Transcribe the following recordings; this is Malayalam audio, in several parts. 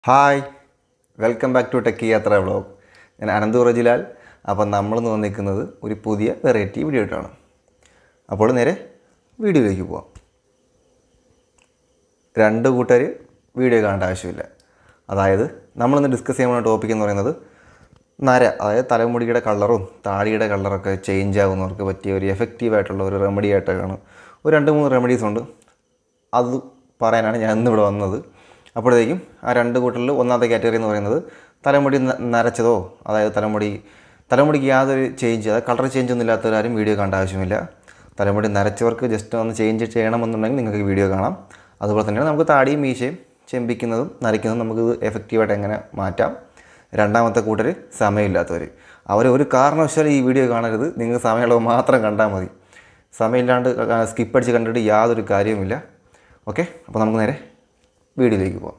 hi welcome back to techie Yathra vlog ഞാൻ അനന്ത് റജിലാൽ അപ്പം നമ്മൾ നിൽക്കുന്നത് ഒരു പുതിയ വെറൈറ്റി വീഡിയോ ആയിട്ടാണ് അപ്പോൾ നേരെ വീഡിയോയിലേക്ക് പോവാം രണ്ട് കൂട്ടർ വീഡിയോ കാണേണ്ട ആവശ്യമില്ല അതായത് നമ്മളിന്ന് ഡിസ്കസ് ചെയ്യാൻ പോകുന്ന ടോപ്പിക് എന്ന് പറയുന്നത് നര അതായത് തലമുടിയുടെ കളറും താടിയുടെ കളറൊക്കെ ചേഞ്ച് ആകുന്നവർക്ക് പറ്റിയ ഒരു എഫക്റ്റീവ് ആയിട്ടുള്ള ഒരു റെമഡി ആയിട്ടാണ് ഒരു രണ്ട് മൂന്ന് റെമഡീസ് ഉണ്ട് അത് പറയാനാണ് ഞാൻ ഇന്നിവിടെ വന്നത് അപ്പോഴത്തേക്കും ആ രണ്ട് കൂട്ടറിൽ ഒന്നാമത്തെ കാറ്റഗറി എന്ന് പറയുന്നത് തലമുടി ന- നരച്ചതോ അതായത് തലമുടി തലമുടിക്ക് യാതൊരു ചേഞ്ച് അതായത് കളർ ചേഞ്ച് ഒന്നും ഇല്ലാത്തവരാരും വീഡിയോ കാണേണ്ട ആവശ്യമില്ല തലമുടി നരച്ചവർക്ക് ജസ്റ്റ് ഒന്ന് ചേഞ്ച് ചെയ്യണമെന്നുണ്ടെങ്കിൽ നിങ്ങൾക്ക് വീഡിയോ കാണാം അതുപോലെ തന്നെ നമുക്ക് താടിയും മീശയും ചെമ്പിക്കുന്നതും നരയ്ക്കുന്നതും നമുക്കിത് എഫക്റ്റീവായിട്ട് എങ്ങനെ മാറ്റാം രണ്ടാമത്തെ കൂട്ടർ സമയമില്ലാത്തവർ അവർ ഒരു കാരണവശാലും ഈ വീഡിയോ കാണരുത് നിങ്ങൾക്ക് സമയമുള്ളത് മാത്രം കണ്ടാൽ മതി സമയമില്ലാണ്ട് സ്കിപ്പ് അടിച്ച് കണ്ടിട്ട് യാതൊരു കാര്യവുമില്ല ഓക്കെ അപ്പോൾ നമുക്ക് നേരെ വീഡിയോയിലേക്ക് പോവാം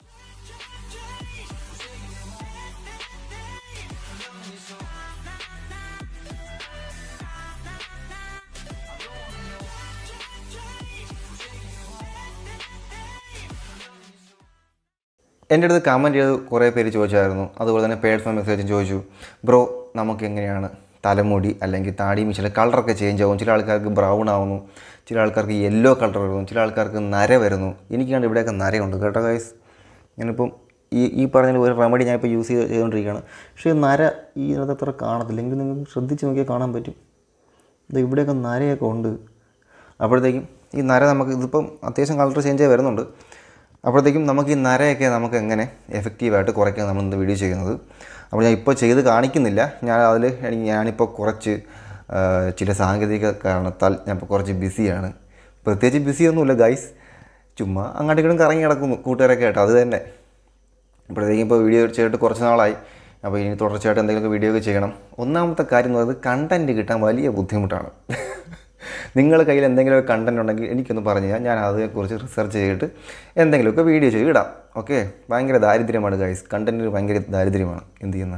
എൻ്റെ അടുത്ത് കമൻറ്റ് ചെയ്ത് കുറേ പേര് ചോദിച്ചായിരുന്നു അതുപോലെ തന്നെ പേഴ്സണൽ മെസ്സേജും ചോദിച്ചു ബ്രോ നമുക്ക് എങ്ങനെയാണ് തലമുടി അല്ലെങ്കിൽ താടി മിച്ചിലെ കളറൊക്കെ ചേഞ്ച് ആവും ചില ആൾക്കാർക്ക് ബ്രൗൺ ആവുന്നു ചില ആൾക്കാർക്ക് യെല്ലോ കളർ വരുന്നു ചില ആൾക്കാർക്ക് നര വരുന്നു എനിക്കാണ്ട് ഇവിടെയൊക്കെ നരയുണ്ട് കേട്ടോ ഗൈസ് ഞാനിപ്പം ഈ ഈ പറഞ്ഞ ഒരു റെമഡി ഞാനിപ്പോൾ യൂസ് ചെയ്ത് ചെയ്തുകൊണ്ടിരിക്കുകയാണ് പക്ഷേ ഈ നര ഈ ഇതിനകത്ത് അത്ര കാണത്തില്ല എങ്കിൽ നിങ്ങൾക്ക് ശ്രദ്ധിച്ച് നോക്കിയാൽ കാണാൻ പറ്റും ഇത് ഇവിടെയൊക്കെ നരയൊക്കെ ഉണ്ട് അപ്പോഴത്തേക്കും ഈ നര നമുക്ക് ഇതിപ്പം അത്യാവശ്യം കളർ ചേഞ്ച് വരുന്നുണ്ട് അപ്പോഴത്തേക്കും നമുക്ക് ഈ നരയൊക്കെ നമുക്ക് എങ്ങനെ എഫക്റ്റീവായിട്ട് കുറയ്ക്കാൻ നമ്മൾ ഇന്ന് വീഡിയോ ചെയ്യുന്നത് അപ്പോൾ ഞാൻ ഇപ്പോൾ ചെയ്ത് കാണിക്കുന്നില്ല ഞാൻ അതിൽ എനിക്ക് ഞാനിപ്പോൾ കുറച്ച് ആ, ചില സാങ്കേതിക കാരണത്താൽ ഞാൻ ഇപ്പോൾ കുറച്ച് ബിസിയാണ് പ്രത്യേകിച്ച് ബിസിയൊന്നുമില്ല ഗൈസ് ചുമ്മാ അങ്ങോട്ടും ഇങ്ങോട്ടും കറങ്ങി കിടക്കുന്നു കൂട്ടുകാരൊക്കെ ആയിട്ട് അത് തന്നെ ഇപ്പോഴത്തേക്കും ഇപ്പോൾ വീഡിയോ ചെയ്തിട്ട് കുറച്ച് നാളായി അപ്പോൾ ഇനി തുടർച്ചയായിട്ട് എന്തെങ്കിലുമൊക്കെ വീഡിയോ ഒക്കെ ചെയ്യണം ഒന്നാമത്തെ കാര്യം എന്ന് പറയുന്നത് കണ്ടൻറ്റ് കിട്ടാൻ വലിയ ബുദ്ധിമുട്ടാണ് നിങ്ങളുടെ കയ്യിൽ എന്തെങ്കിലുമൊക്കെ കണ്ടൻറ് ഉണ്ടെങ്കിൽ എനിക്കൊന്ന് പറഞ്ഞു തരാം ഞാൻ അതിനെക്കുറിച്ച് റിസർച്ച് ചെയ്തിട്ട് എന്തെങ്കിലുമൊക്കെ വീഡിയോ ചെയ്ത് ഇടാം ഓക്കെ ഭയങ്കര ദാരിദ്ര്യമാണ് ഗൈസ് കണ്ടൻറ്റിന് ഭയങ്കര ദാരിദ്ര്യമാണ് എന്ത് ചെയ്യുന്നത്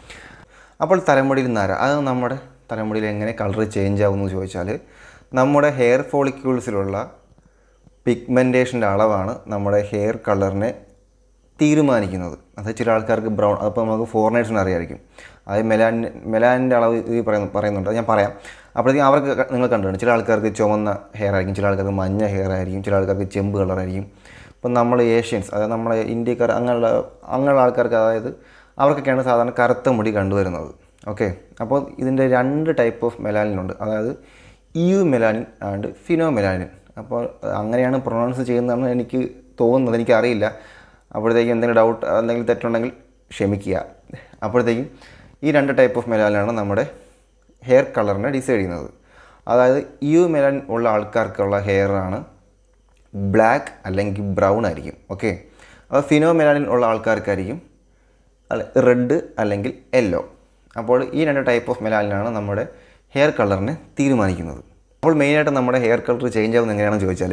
അപ്പോൾ തലമുടിയിൽ നര അത് നമ്മുടെ തലമുടിയിൽ എങ്ങനെ കളർ ചേഞ്ച് ആകുമെന്ന് ചോദിച്ചാൽ നമ്മുടെ ഹെയർ ഫോളിക്യൂൾസിലുള്ള പിഗ്മെൻറ്റേഷൻ്റെ അളവാണ് നമ്മുടെ ഹെയർ കളറിനെ തീരുമാനിക്കുന്നത് അത് ചില ആൾക്കാർക്ക് ബ്രൗൺ അതിപ്പോൾ നമുക്ക് ഫോറിനേഴ്സിന് അറിയാമായിരിക്കും അത് മെലാൻ മെലാനിൻ്റെ അളവ് ഈ പറയുന്നു പറയുന്നുണ്ട് അത് ഞാൻ പറയാം അപ്പോഴത്തേക്കും അവർക്ക് ക- നിങ്ങൾ കണ്ടിട്ടുണ്ട് ചില ആൾക്കാർക്ക് ചുവന്ന ഹെയർ ആയിരിക്കും ചില ആൾക്കാർക്ക് മഞ്ഞ ഹെയർ ആയിരിക്കും ചില ആൾക്കാർക്ക് ചെമ്പ് കളറായിരിക്കും ഇപ്പം നമ്മൾ ഏഷ്യൻസ് അതായത് നമ്മളെ ഇന്ത്യക്കാർ അങ്ങനെയുള്ള അങ്ങനെയുള്ള ആൾക്കാർക്ക് അതായത് അവർക്കൊക്കെയാണ് സാധാരണ കറുത്ത മുടി കണ്ടുവരുന്നത് ഓക്കെ അപ്പോൾ ഇതിൻ്റെ രണ്ട് ടൈപ്പ് ഓഫ് മെലാനിനുണ്ട് അതായത് eumelanin and pheomelanin അപ്പോൾ അങ്ങനെയാണ് പ്രൊണൗൺസ് ചെയ്യുന്നതെന്ന് എനിക്ക് തോന്നുന്നത് എനിക്കറിയില്ല അപ്പോഴത്തേക്കും എന്തെങ്കിലും ഡൗട്ട് എന്തെങ്കിലും തെറ്റുണ്ടെങ്കിൽ ക്ഷമിക്കുക അപ്പോഴത്തേക്കും ഈ രണ്ട് ടൈപ്പ് ഓഫ് മെലാനിനാണ് നമ്മുടെ ഹെയർ കളറിനെ ഡിസൈഡ് ചെയ്യുന്നത് അതായത് യു മെലാൻ ഉള്ള ആൾക്കാർക്കുള്ള ഹെയറാണ് ബ്ലാക്ക് അല്ലെങ്കിൽ ബ്രൗൺ ആയിരിക്കും ഓക്കെ അപ്പോൾ ഫിനോ മെലാനിൻ ഉള്ള ആൾക്കാർക്കായിരിക്കും അല്ല റെഡ് അല്ലെങ്കിൽ യെല്ലോ അപ്പോൾ ഈ രണ്ട് ടൈപ്പ് ഓഫ് മെലാനിനാണ് നമ്മുടെ ഹെയർ കളറിനെ തീരുമാനിക്കുന്നത് അപ്പോൾ മെയിനായിട്ട് നമ്മുടെ ഹെയർ കളർ ചേഞ്ച് ആവുന്നത് എങ്ങനെയാണെന്ന് ചോദിച്ചാൽ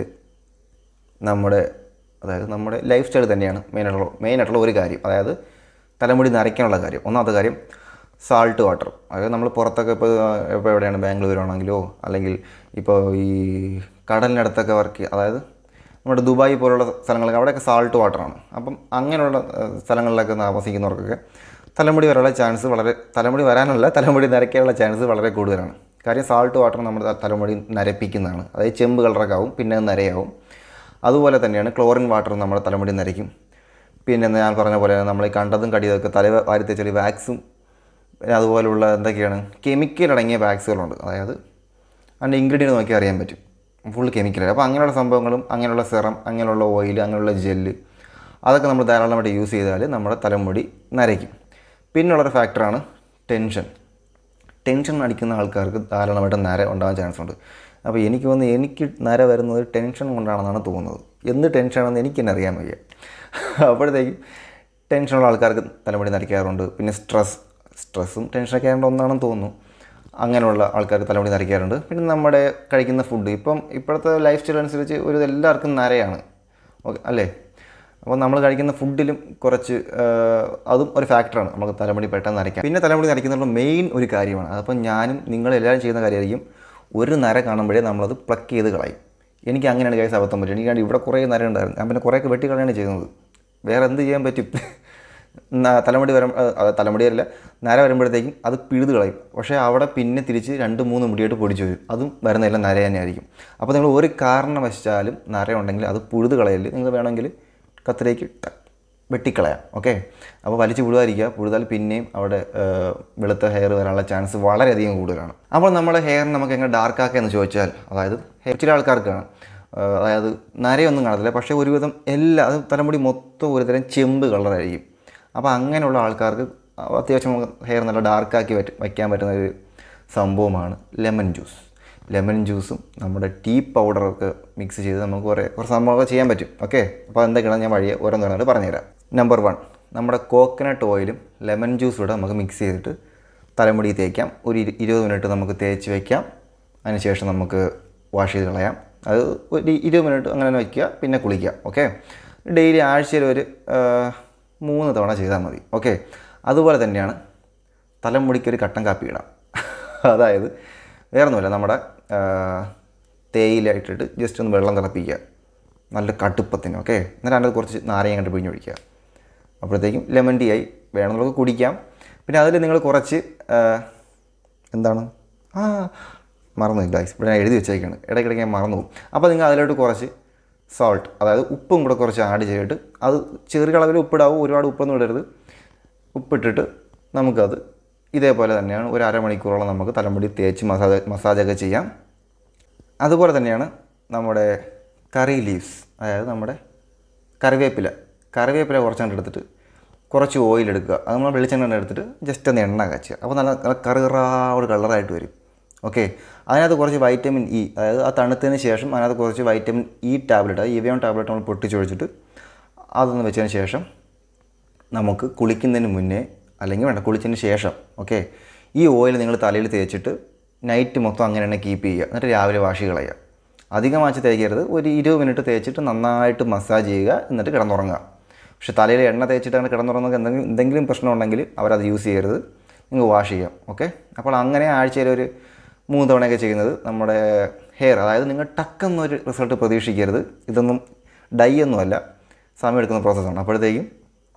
നമ്മുടെ അതായത് നമ്മുടെ ലൈഫ് സ്റ്റൈൽ തന്നെയാണ് മെയിനായിട്ടുള്ള മെയിനായിട്ടുള്ള ഒരു കാര്യം അതായത് തലമുടി നരയ്ക്കാനുള്ള കാര്യം ഒന്നാമത്തെ കാര്യം സാൾട്ട് വാട്ടർ അതായത് നമ്മൾ പുറത്തൊക്കെ ഇപ്പോൾ ഇപ്പോൾ എവിടെയാണ് ബാംഗ്ലൂർ ആണെങ്കിലോ അല്ലെങ്കിൽ ഇപ്പോൾ ഈ കടലിനടുത്തൊക്കെ വർക്ക് അതായത് നമ്മുടെ ദുബായ് പോലുള്ള സ്ഥലങ്ങളൊക്കെ അവിടെയൊക്കെ സാൾട്ട് വാട്ടറാണ് അപ്പം അങ്ങനെയുള്ള ഏഹ്, സ്ഥലങ്ങളിലൊക്കെ താമസിക്കുന്നവർക്കൊക്കെ തലമുടി വരാനുള്ള ചാൻസ് വളരെ തലമുടി വരാനല്ല തലമുടി നരയ്ക്കാനുള്ള ചാൻസ് വളരെ കൂടുതലാണ് കാര്യം സാൾട്ട് വാട്ടർ നമ്മുടെ ത- തലമുടി നരപ്പിക്കുന്നതാണ് അതായത് ചെമ്പ് കളറൊക്കെ ആവും പിന്നെ അത് നരയാവും അതുപോലെ തന്നെയാണ് ക്ലോറിൻ വാട്ടർ നമ്മുടെ തലമുടി നരയ്ക്കും പിന്നെ ഞാൻ പറഞ്ഞ പോലെ നമ്മൾ ഈ കണ്ടതും കടിയതൊക്കെ തല വാരി തേച്ചാൽ വാക്സും പിന്നെ അതുപോലുള്ള എന്തൊക്കെയാണ് കെമിക്കൽ അടങ്ങിയ വാക്സുകളുണ്ട് അതായത് അതിൻ്റെ ഇൻഗ്രീഡിയൻറ്റ് നോക്കി അറിയാൻ പറ്റും ഫുൾ കെമിക്കലാണ് അപ്പോൾ അങ്ങനെയുള്ള സംഭവങ്ങളും അങ്ങനെയുള്ള സെറം അങ്ങനെയുള്ള ഓയിൽ അങ്ങനെയുള്ള ജെല്ല് അതൊക്കെ നമ്മൾ ധാരാളമായിട്ട് യൂസ് ചെയ്താൽ നമ്മുടെ തലമുടി നരയ്ക്കും പിന്നുള്ളൊരു ഫാക്ടറാണ് ടെൻഷൻ ടെൻഷൻ അടിക്കുന്ന ആൾക്കാർക്ക് ധാരാളമായിട്ട് നര ഉണ്ടാകാൻ ചാൻസ് ഉണ്ട് അപ്പോൾ എനിക്ക് തോന്നുന്നു എനിക്ക് നര വരുന്നത് ടെൻഷൻ കൊണ്ടാണെന്നാണ് തോന്നുന്നത് എന്ത് ടെൻഷനാണെന്ന് എനിക്ക് തന്നെ അറിയാൻ വയ്യ അപ്പോഴത്തേക്കും ടെൻഷനുള്ള ആൾക്കാർക്ക് തലമുടി നരയ്ക്കാറുണ്ട് പിന്നെ സ്ട്രെസ് സ്ട്രെസ്സും ടെൻഷനൊക്കെ ആയതുകൊണ്ട് ഒന്നാണെന്ന് തോന്നുന്നു അങ്ങനെയുള്ള ആൾക്കാർക്ക് തലമുടി നരയ്ക്കാറുണ്ട് പിന്നെ നമ്മുടെ കഴിക്കുന്ന ഫുഡ് ഇപ്പം ഇപ്പോഴത്തെ ലൈഫ് സ്റ്റൈൽ അനുസരിച്ച് ഒരു എല്ലാവർക്കും നരയാണ് ഓക്കെ അല്ലേ അപ്പോൾ നമ്മൾ കഴിക്കുന്ന ഫുഡിലും കുറച്ച് ആ, അതും ഒരു ഫാക്ടറാണ് നമുക്ക് തലമുടി പെട്ടെന്ന് നരയ്ക്കാൻ പിന്നെ തലമുടി നരയ്ക്കുന്നുള്ള മെയിൻ ഒരു കാര്യമാണ് അതപ്പോൾ ഞാനും നിങ്ങളെല്ലാവരും ചെയ്യുന്ന കാര്യമായിരിക്കും ഒരു നര കാണുമ്പോഴേ നമ്മളത് പ്ലക്ക് ചെയ്ത് കളയും എനിക്ക് അങ്ങനെയാണ് കേസ് അബദ്ധം പറ്റും എനിക്കാണ്ട് ഇവിടെ കുറേ നര ഉണ്ടായിരുന്നു ഞാൻ പിന്നെ കുറേയൊക്കെ വെട്ടി കളയാണ് ചെയ്യുന്നത് വേറെ എന്ത് ചെയ്യാൻ പറ്റും ന- തലമുടി വരും തലമുടിയല്ല നര വരുമ്പോഴത്തേക്കും അത് പിഴുത് കളയും പക്ഷേ അവിടെ പിന്നെ തിരിച്ച് രണ്ട് മൂന്ന് മുടിയായിട്ട് പൊടിച്ചു വരും അതും വരുന്നതെല്ലാം നര തന്നെയായിരിക്കും അപ്പോൾ നിങ്ങൾ ഒരു കാരണവശാലും നര ഉണ്ടെങ്കിൽ അത് പുഴുത് കളയല് നിങ്ങൾ വേണമെങ്കിൽ കത്തിലേക്ക് ട- വെട്ടിക്കളയാം ഓക്കെ അപ്പോൾ വലിച്ചു പുഴുതായിരിക്കുക പുഴുതാൽ പിന്നെയും അവിടെ ആ, വെളുത്ത ഹെയർ വരാനുള്ള ചാൻസ് വളരെയധികം കൂടുതലാണ് അപ്പോൾ നമ്മുടെ ഹെയർ നമുക്ക് എങ്ങനെ ഡാർക്ക് ആക്കുകയെന്ന് ചോദിച്ചാൽ അതായത് hair ചില ആൾക്കാർക്കാണ് ആ, അതായത് നരയൊന്നും കാണത്തില്ല പക്ഷേ ഒരുവിധം എല്ലാ അത് തലമുടി മൊത്തം ഒരുതരം ചെമ്പ് കളറായിരിക്കും അപ്പോൾ അങ്ങനെയുള്ള ആൾക്കാർക്ക് അത്യാവശ്യം ഹെയർ നല്ല ഡാർക്കാക്കി പറ്റ വയ്ക്കാൻ പറ്റുന്ന ഒരു സംഭവമാണ് ലെമൺ ജ്യൂസ് ലെമൺ ജ്യൂസും നമ്മുടെ ടീ പൗഡറൊക്കെ മിക്സ് ചെയ്ത് നമുക്ക് കുറേ കുറച്ച് സംഭവമൊക്കെ ചെയ്യാൻ പറ്റും ഓക്കെ അപ്പോൾ എന്തൊക്കെയാണ് ഞാൻ വഴിയെ ഓരോന്നോരോന്നായിട്ട് പറഞ്ഞുതരാം നമ്പർ വൺ നമ്മുടെ കോക്കനട്ട് ഓയിലും ലെമൺ ജ്യൂസും കൂടെ നമുക്ക് മിക്സ് ചെയ്തിട്ട് തലമുടി തേക്കാം ഒരു ഇരു- ഇരുപത് മിനിറ്റ് നമുക്ക് തേച്ച് വയ്ക്കാം അതിനുശേഷം നമുക്ക് വാഷ് ചെയ്ത് കളയാം അത് ഒരു ഇരുപത് മിനിറ്റ് അങ്ങനെ തന്നെ വയ്ക്കുക പിന്നെ കുളിക്കുക ഓക്കെ ഡെയിലി ആഴ്ചയിൽ ഒരു ആ, മൂന്ന് തവണ ചെയ്താൽ മതി ഓക്കെ അതുപോലെ തന്നെയാണ് തലമുടിക്ക് ഒരു കട്ടൻ കാപ്പി ഇടാം അതായത് വേറൊന്നുമില്ല നമ്മുടെ ആ, തേയില ഇട്ടിട്ട് ജസ്റ്റ് ഒന്ന് വെള്ളം തിളപ്പിക്കുക നല്ല കടുപ്പത്തിന് ഓക്കെ എന്നിട്ട് അതിനകത്ത് കുറച്ച് നാരങ്ങ കണ്ട് പിഴിഞ്ഞൊഴിക്കുക അപ്പോഴത്തേക്കും ലെമൺ ടീ ആയി വേണമെന്നുള്ളത് കുടിക്കാം പിന്നെ അതിൽ നിങ്ങൾ കുറച്ച് ആ, എന്താണ് ആ മറന്നു ഗൈസ് ഇവിടെ ഞാൻ എഴുതി വെച്ചേക്കാണ് ഇടയ്ക്കിടയ്ക്ക് ഞാൻ മറന്നു പോകും അപ്പോൾ നിങ്ങൾ അതിലോട്ട് കുറച്ച് സോൾട്ട് അതായത് ഉപ്പും കൂടെ കുറച്ച് ആഡ് ചെയ്തിട്ട് അത് ചെറിയ അളവിൽ ഉപ്പിടാവും ഒരുപാട് ഉപ്പൊന്നും ഇടരുത് ഉപ്പിട്ടിട്ട് നമുക്കത് ഇതേപോലെ തന്നെയാണ് ഒരു അരമണിക്കൂറോളം നമുക്ക് തലമുടി തേച്ച് മസാജ് മസാജൊക്കെ ചെയ്യാം അതുപോലെ തന്നെയാണ് നമ്മുടെ കറി ലീവ്സ് അതായത് നമ്മുടെ കറിവേപ്പില കറിവേപ്പില കുറച്ചങ്ങോട്ട് എടുത്തിട്ട് കുറച്ച് ഓയിൽ എടുക്കുക അത് നമ്മൾ വെളിച്ചെണ്ണ എടുത്തിട്ട് ജസ്റ്റ് ഒന്ന് എണ്ണ കാച്ചുക അപ്പോൾ നല്ല നല്ല കറുകറാ ഒരു കളറായിട്ട് വരും ഓക്കെ അതിനകത്ത് കുറച്ച് വൈറ്റമിൻ ഇ അതായത് ആ തണുത്തതിന് ശേഷം അതിനകത്ത് കുറച്ച് വൈറ്റമിൻ ഇ ടാബ്ലറ്റ് അതായത് ഇവയോൺ ടാബ്ലറ്റ് നമ്മൾ പൊട്ടിച്ചൊഴിച്ചിട്ട് അതൊന്ന് വെച്ചതിന് ശേഷം നമുക്ക് കുളിക്കുന്നതിന് മുന്നേ അല്ലെങ്കിൽ വേണ്ട കുളിച്ചതിന് ശേഷം ഓക്കെ ഈ ഓയിൽ നിങ്ങൾ തലയിൽ തേച്ചിട്ട് നൈറ്റ് മൊത്തം അങ്ങനെ തന്നെ കീപ്പ് ചെയ്യുക എന്നിട്ട് രാവിലെ വാഷി കളയുക അധികം വാച്ച് തേക്കരുത് ഒരു ഇരുപത് മിനിറ്റ് തേച്ചിട്ട് നന്നായിട്ട് മസാജ് ചെയ്യുക എന്നിട്ട് കിടന്നുറങ്ങുക പക്ഷെ തലയിൽ എണ്ണ തേച്ചിട്ട് അങ്ങനെ കിടന്നുറങ്ങുക എന്തെങ്കിലും എന്തെങ്കിലും പ്രശ്നം ഉണ്ടെങ്കിൽ അവരത് യൂസ് ചെയ്യരുത് നിങ്ങൾ വാഷ് ചെയ്യാം ഓക്കെ അപ്പോൾ അങ്ങനെ ആഴ്ചയിൽ ഒരു മൂന്ന് തവണയൊക്കെ ചെയ്യുന്നത് നമ്മുടെ ഹെയർ അതായത് നിങ്ങൾ ടക്കെന്നൊരു റിസൾട്ട് പ്രതീക്ഷിക്കരുത് ഇതൊന്നും ഡൈ ഒന്നുമല്ല സമയമെടുക്കുന്ന പ്രോസസ്സാണ് അപ്പോഴത്തേക്കും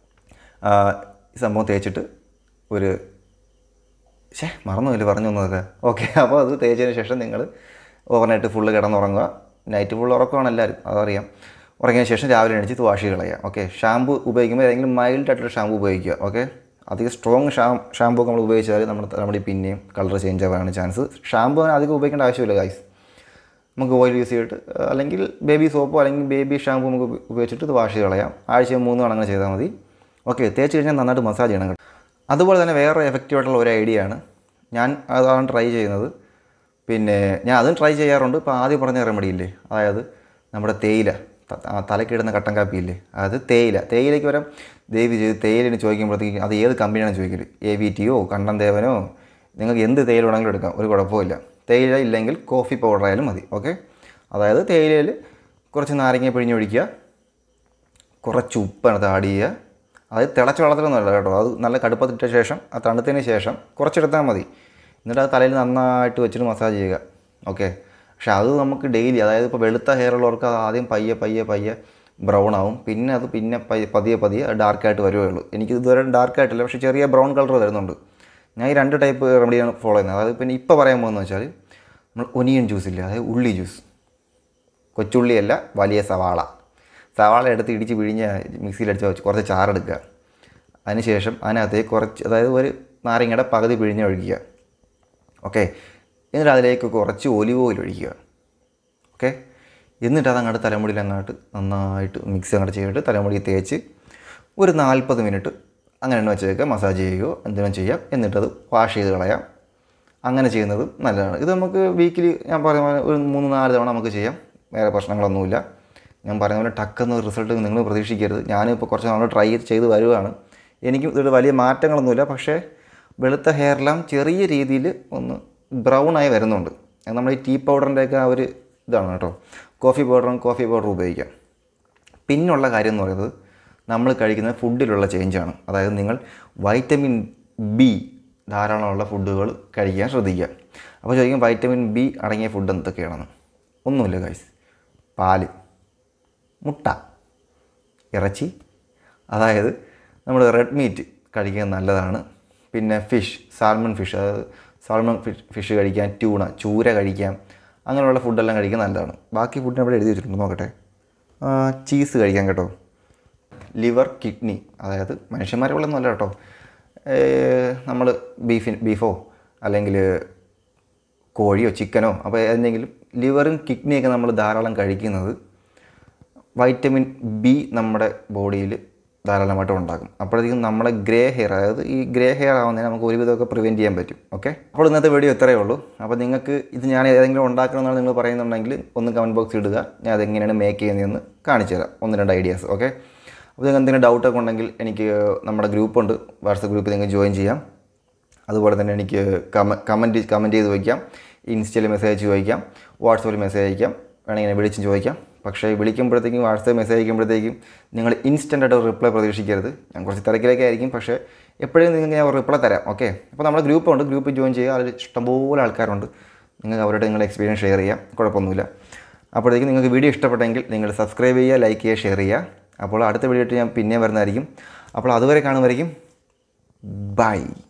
ആ, ഈ സംഭവം തേച്ചിട്ട് ഒരു ഷേ മറന്നുമില്ല പറഞ്ഞു തന്നതൊക്കെ ഓക്കെ അപ്പോൾ അത് തേച്ചതിന് ശേഷം നിങ്ങൾ ഓവർനൈറ്റ് ഫുള്ള് കിടന്നുറങ്ങുക നൈറ്റ് ഫുൾ ഉറക്കമാണ് എല്ലാവരും അതറിയാം ഉറങ്ങിയതിന് ശേഷം രാവിലെ എണീച്ച് വാഷ് കളയുക ഓക്കെ ഷാമ്പു ഉപയോഗിക്കുമ്പോൾ ഏതെങ്കിലും മൈൽഡ് ആയിട്ടുള്ള ഷാമ്പു ഉപയോഗിക്കുക ഓക്കെ അധികം സ്ട്രോങ് ഷാ ഷാമ്പു നമ്മൾ ഉപയോഗിച്ചാൽ നമ്മുടെ നമ്മുടെ പിന്നെയും കളർ ചേഞ്ച് ആവാനാണ് ചാൻസ് ഷാമ്പു അങ്ങനെ അധികം ഉപയോഗിക്കേണ്ട ആവശ്യമില്ല ഗൈസ് നമുക്ക് ഓയിൽ യൂസ് ചെയ്തിട്ട് അഹ് അല്ലെങ്കിൽ ബേബി സോപ്പോ അല്ലെങ്കിൽ ബേബി ഷാമ്പു നമുക്ക് ഉപ- ഉപയോഗിച്ചിട്ട് ഇത് വാഷ് ചെയ്ത് കളയാം ആഴ്ച മൂന്ന് തവണ അങ്ങനെ ചെയ്താൽ മതി ഓക്കെ തേച്ച് കഴിഞ്ഞാൽ നന്നായിട്ട് മസാജ് ചെയ്യണം കേട്ടോ അതുപോലെ തന്നെ വേറെ എഫക്റ്റീവ് ആയിട്ടുള്ള ഒരു ഐഡിയ ആണ് ഞാൻ അതാണ് ട്രൈ ചെയ്യുന്നത് പിന്നെ ഞാൻ അതും ട്രൈ ചെയ്യാറുണ്ട് ഇപ്പോൾ ആദ്യം പറഞ്ഞ റെമഡി ഇല്ലേ അതായത് നമ്മുടെ തേയില ത- ആ തലക്കിടുന്ന കട്ടൻ കാപ്പി ഇല്ലേ അത് തേയില തേയിലയ്ക്ക് വരാം ദേവി ചെയ്ത് തേയിലിന് ചോദിക്കുമ്പോഴത്തേക്ക് അത് ഏത് കമ്പനിയാണ് ചോദിക്കല് എ വി ടിയോ കണ്ണൻ ദേവനോ നിങ്ങൾക്ക് എന്ത് തേയില വേണമെങ്കിലും എടുക്കാം ഒരു കുഴപ്പമില്ല തേയില ഇല്ലെങ്കിൽ കോഫി പൗഡർ ആയാലും മതി ഓക്കെ അതായത് തേയിലയിൽ കുറച്ച് നാരങ്ങ പിഴിഞ്ഞൊഴിക്കുക കുറച്ച് ഉപ്പ് അതിനകത്ത് ആഡ് ചെയ്യുക അത് തിളച്ച വെള്ളത്തിലൊന്നുമല്ല കേട്ടോ അത് നല്ല കടുപ്പത്തിട്ട ശേഷം ആ തണുത്തതിന് ശേഷം കുറച്ചെടുത്താൽ മതി എന്നിട്ട് അത് തലയിൽ നന്നായിട്ട് വെച്ചിട്ട് മസാജ് ചെയ്യുക ഓക്കെ പക്ഷെ അത് നമുക്ക് ഡെയിലി അതായത് ഇപ്പോൾ വെളുത്ത ഹെയർ ഉള്ളവർക്ക് അത് ആദ്യം പയ്യെ പയ്യെ പയ്യെ ബ്രൗൺ ആവും പിന്നെ അത് പിന്നെ പയ്യെ പതിയെ പതിയെ ഡാർക്കായിട്ട് വരുവേ ഉള്ളൂ എനിക്ക് ഇതുവരെ ഡാർക്കായിട്ടില്ല പക്ഷേ ചെറിയ ബ്രൗൺ കളർ വരുന്നുണ്ട് ഞാൻ ഈ രണ്ട് ടൈപ്പ് റെമഡിയാണ് ഫോളോ ചെയ്യുന്നത് അതായത് പിന്നെ ഇപ്പോൾ പറയാൻ പോകുന്നത് വെച്ചാൽ നമ്മൾ ഒനിയൻ ജ്യൂസ് ഇല്ല അതായത് ഉള്ളി ജ്യൂസ് കൊച്ചുള്ളിയല്ല വലിയ സവാള സവാള എടുത്ത് ഇടിച്ച് പിഴിഞ്ഞ് മിക്സിയിലടിച്ച് വെച്ച് കുറച്ച് ചാറെടുക്കുക അതിനുശേഷം അതിനകത്തേക്ക് കുറച്ച് അതായത് ഒരു നാരങ്ങയുടെ പകുതി പിഴിഞ്ഞ് ഒഴിക്കുക ഓക്കെ എന്നിട്ട് അതിലേക്ക് കുറച്ച് ഒലിവ് ഓയിൽ ഒഴിക്കുക ഓക്കെ എന്നിട്ട് അതങ്ങോട്ട് തലമുടിയിൽ അങ്ങോട്ട് നന്നായിട്ട് മിക്സ് അങ്ങോട്ട് ചെയ്തിട്ട് തലമുടി തേച്ച് ഒരു നാൽപ്പത് മിനിറ്റ് അങ്ങനെ തന്നെ വെച്ചേക്കുക മസാജ് ചെയ്യുകയോ എന്തെങ്കിലും ചെയ്യാം എന്നിട്ടത് വാഷ് ചെയ്ത് കളയാം അങ്ങനെ ചെയ്യുന്നത് നല്ലതാണ് ഇത് നമുക്ക് വീക്കിലി ഞാൻ പറഞ്ഞ പോലെ ഒരു മൂന്ന് നാല് തവണ നമുക്ക് ചെയ്യാം വേറെ പ്രശ്നങ്ങളൊന്നുമില്ല ഞാൻ പറഞ്ഞ പോലെ ടക്കെന്ന് റിസൾട്ട് നിങ്ങൾ പ്രതീക്ഷിക്കരുത് ഞാനിപ്പോൾ കുറച്ച് നാൾ ട്രൈ ചെയ്ത് വരുവാണ് എനിക്കും ഇതിൽ വലിയ മാറ്റങ്ങളൊന്നുമില്ല പക്ഷേ വെളുത്ത ഹെയറെല്ലാം ചെറിയ രീതിയിൽ ഒന്ന് ബ്രൗൺ ആയി വരുന്നുണ്ട് അത് നമ്മൾ ഈ ടീ പൗഡറിൻ്റെയൊക്കെ ആ ഒരു ഇതാണ് കേട്ടോ കോഫി പൗഡറും കോഫി പൗഡറും ഉപയോഗിക്കാം പിന്നുള്ള കാര്യം എന്ന് പറയുന്നത് നമ്മൾ കഴിക്കുന്ന ഫുഡിലുള്ള ചേഞ്ചാണ് അതായത് നിങ്ങൾ വൈറ്റമിൻ ബി ധാരാളമുള്ള ഫുഡുകൾ കഴിക്കാൻ ശ്രദ്ധിക്കുക അപ്പോൾ ചോദിക്കും വൈറ്റമിൻ ബി അടങ്ങിയ ഫുഡ് എന്തൊക്കെയാണെന്ന് ഒന്നുമില്ല ഗൈസ് പാല് മുട്ട ഇറച്ചി അതായത് നമ്മൾ റെഡ് മീറ്റ് കഴിക്കാൻ നല്ലതാണ് പിന്നെ ഫിഷ് സാൽമൺ ഫിഷ് അതായത് സാൽമൺ ഫിഷ് ഫിഷ് കഴിക്കാം ട്യൂണ ചൂര കഴിക്കാം അങ്ങനെയുള്ള ഫുഡെല്ലാം കഴിക്കാൻ നല്ലതാണ് ബാക്കി ഫുഡിന് അവിടെ എഴുതി വെച്ചിട്ടുണ്ട് നോക്കട്ടെ ചീസ് കഴിക്കാം കേട്ടോ ലിവർ കിഡ്നി അതായത് മനുഷ്യന്മാരെ ഉള്ളൊന്നും അല്ല കേട്ടോ നമ്മൾ ബീഫിൻ ബീഫോ അല്ലെങ്കിൽ കോഴിയോ ചിക്കനോ അപ്പോൾ എന്തെങ്കിലും ലിവറും കിഡ്നിയൊക്കെ നമ്മൾ ധാരാളം കഴിക്കുന്നത് വൈറ്റമിൻ ബി നമ്മുടെ ബോഡിയിൽ ധാരാളമായിട്ട് ഉണ്ടാക്കും അപ്പോഴത്തേക്കും നമ്മുടെ ഗ്രേ ഹെയർ അതായത് ഈ ഗ്രേ ഹെയർ ആവുന്നതിന് നമുക്ക് ഒരുവിധമൊക്കെ പ്രിവെൻറ്റ് ചെയ്യാൻ പറ്റും ഓക്കെ അപ്പോൾ ഇന്നത്തെ വീഡിയോ ഇത്രയേ ഉള്ളൂ അപ്പോൾ നിങ്ങൾക്ക് ഇത് ഞാൻ ഏതെങ്കിലും ഉണ്ടാക്കണമെന്നാണ് നിങ്ങൾ പറയുന്നുണ്ടെങ്കിൽ ഒന്ന് കമൻറ്റ് ബോക്സിൽ ഇടുക ഞാൻ അതെങ്ങനെയാണ് മേക്ക് ചെയ്യുന്നതെന്ന് കാണിച്ചു തരാം ഒന്ന് രണ്ട് ഐഡിയാസ് ഓക്കെ അപ്പോൾ നിങ്ങൾക്ക് എന്തെങ്കിലും ഡൗട്ടൊക്കെ ഉണ്ടെങ്കിൽ എനിക്ക് നമ്മുടെ ഗ്രൂപ്പുണ്ട് വാട്സപ്പ് ഗ്രൂപ്പിൽ നിങ്ങൾക്ക് ജോയിൻ ചെയ്യാം അതുപോലെ തന്നെ എനിക്ക് കമ കമൻറ്റ് കമൻറ്റ് ചെയ്ത് ചോദിക്കാം ഇൻസ്റ്റയിൽ മെസ്സേജ് ചോദിക്കാം വാട്സപ്പിൽ മെസ്സേജ് അയക്കാം വേണമെങ്കിൽ വിളിച്ചും ചോദിക്കാം പക്ഷേ വിളിക്കുമ്പോഴത്തേക്കും വാട്സപ്പ് മെസ്സേജ് അയക്കുമ്പോഴത്തേക്കും നിങ്ങൾ ഇൻസ്റ്റൻ്റ് ആയിട്ട് റിപ്ലൈ പ്രതീക്ഷിക്കരുത് ഞാൻ കുറച്ച് തിരക്കിലൊക്കെ ആയിരിക്കും പക്ഷേ എപ്പോഴും നിങ്ങൾക്ക് ഞാൻ റിപ്ലൈ തരാം ഓക്കെ അപ്പോൾ നമ്മുടെ ഗ്രൂപ്പുണ്ട് ഗ്രൂപ്പിൽ ജോയിൻ ചെയ്യുക അതിൽ ഇഷ്ടംപോലെ ആൾക്കാരുണ്ട് നിങ്ങൾക്ക് അവരുടെ നിങ്ങളുടെ എക്സ്പീരിയൻസ് ഷെയർ ചെയ്യാം കുഴപ്പമൊന്നുമില്ല അപ്പോഴത്തേക്കും നിങ്ങൾക്ക് വീഡിയോ ഇഷ്ടപ്പെട്ടെങ്കിൽ നിങ്ങൾ സബ്സ്ക്രൈബ് ചെയ്യുക ലൈക്ക് ചെയ്യുക ഷെയർ ചെയ്യുക അപ്പോൾ അടുത്ത വീഡിയോ ഞാൻ പിന്നെ വരുന്നതായിരിക്കും അപ്പോൾ അതുവരെ കാണുമായിരിക്കും ബൈ